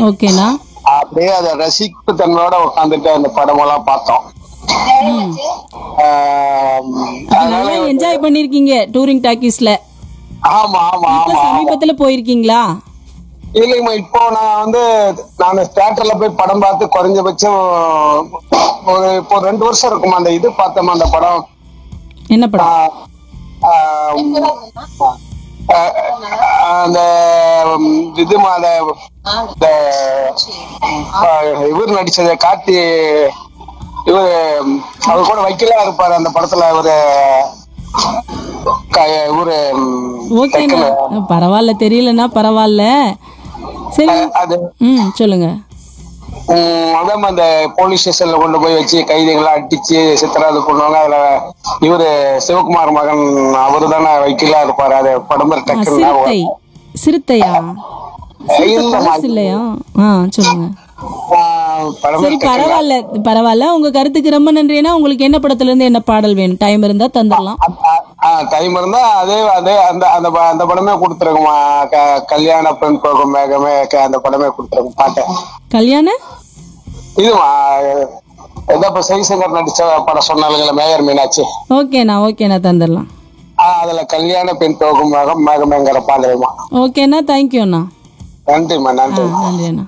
ஓகேண்ணா அப்படியே அதை ரசிப்பு தன்மையோட உட்காந்துட்டு அந்த படமெல்லாம் பார்த்தோம் ம் ஆஹ் அப்ப நல்லா என்ஜாய் பண்ணிருக்கீங்க டூரிங் டாக்கீஸ்ல ஆமா ஆமா இப்ப ஆமா சமீபத்துல போயிருக்கீங்களா இல்லைங்கம்மா இப்போ நான் வந்து நான் தியேட்டர்ல போய் படம் பார்த்து குறைஞ்சபட்சம் ஒரு இப்போ ரெண்டு வருஷம் இருக்குமா அந்த இது பார்த்தோமா அந்த படம் என்ன படம் ஆஹ் ஆஹ் ஆஹ் அந்த இது அந்த இந்த ஆஹ் இவர் நடிச்சது கார்த்தி இவர் அவர் கூட வைக்கலா இருப்பாரு அந்த படத்துல ஒரு க- இவரு ஓகேண்ணா பரவாயில்ல தெரியலன்னா பரவாயில்ல சரி அது ம் சொல்லுங்க உம், அதான் அந்த போலீஸ் ஸ்டேஷன்ல கொண்டு போய் வச்சு கைதிகளை அடிச்சு சித்திராது பண்ணுவாங்க அதுல இவரு சிவகுமார் மகன் அவரு தானே வைக்கலா இருப்பாரு அது படம் பேர் ஆ, டக்குன்னு ஞாபகம் சிறுத்தை சிறுத்தையா இல்லம்மா, பழசு இல்லையா ஆ சொல்லுங்க ஆஹ் படம் சரி பேர் டக்குன்னு பரவாயில்ல பரவாயில்ல உங்க கருத்துக்கு ரொம்ப நன்றினா உங்களுக்கு என்ன படத்துல இருந்து என்ன பாடல் வேணும் டைம் இருந்தா தந்துடலாம் டைம் இருந்தா அதே அதே அந்த அந்த ப- அந்த படமே கொடுத்துருக்குமா க- கல்யாண பெண் போகும் மேகமே க- அந்த படமே கொடுத்துருக்கும் பாட்டை கல்யாண இதுமா ஏதோ இப்ப ஜெய்சங்கர் நடிச்ச படம் சொன்னாலுங்களே மேயர் மீனாட்சி ஓகேண்ணா ஓகேண்ணா தந்துடலாம் ஆஹ் அதுல கல்யாண பெண் போகும் மேகம் மேகமேங்கிற பாடலுமா ஓகேண்ணா தேங்க்யூண்ணா நன்றிம்மா ஆ நன்றி நன்றி அண்ணா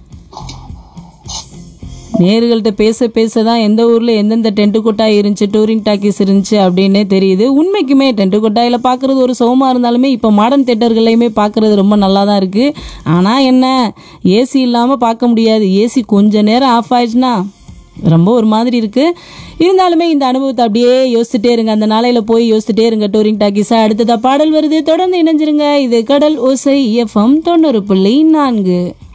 நேர்கள்ட்ட பேச பேச தான் எந்த ஊர்ல எந்தெந்த டென்ட் கொட்டாய் இருந்துச்சு டூரிங் டாக்கீஸ் இருந்துச்சு அப்படின்னே தெரியுது உண்மைக்குமே டென்ட் கொட்டாயில பார்க்கறது ஒரு சுகமா இருந்தாலுமே இப்போ மாடர்ன் தேட்டர்களையுமே பார்க்கறது ரொம்ப நல்லா தான் இருக்கு ஆனா என்ன ஏசி இல்லாம பார்க்க முடியாது ஏசி கொஞ்ச நேரம் ஆஃப் ஆயிடுச்சுன்னா ரொம்ப ஒரு மாதிரி இருக்கு இருந்தாலுமே இந்த அனுபவத்தை அப்படியே யோசிச்சுட்டே இருங்க அந்த நாளையில போய் யோசிச்சுட்டே இருங்க டூரிங் டாக்கீஸா அடுத்ததா பாடல் வருது தொடர்ந்து இணைஞ்சிருங்க இது கடல் ஓசை எஃப்எம் தொண்ணூறு புள்ளி நான்கு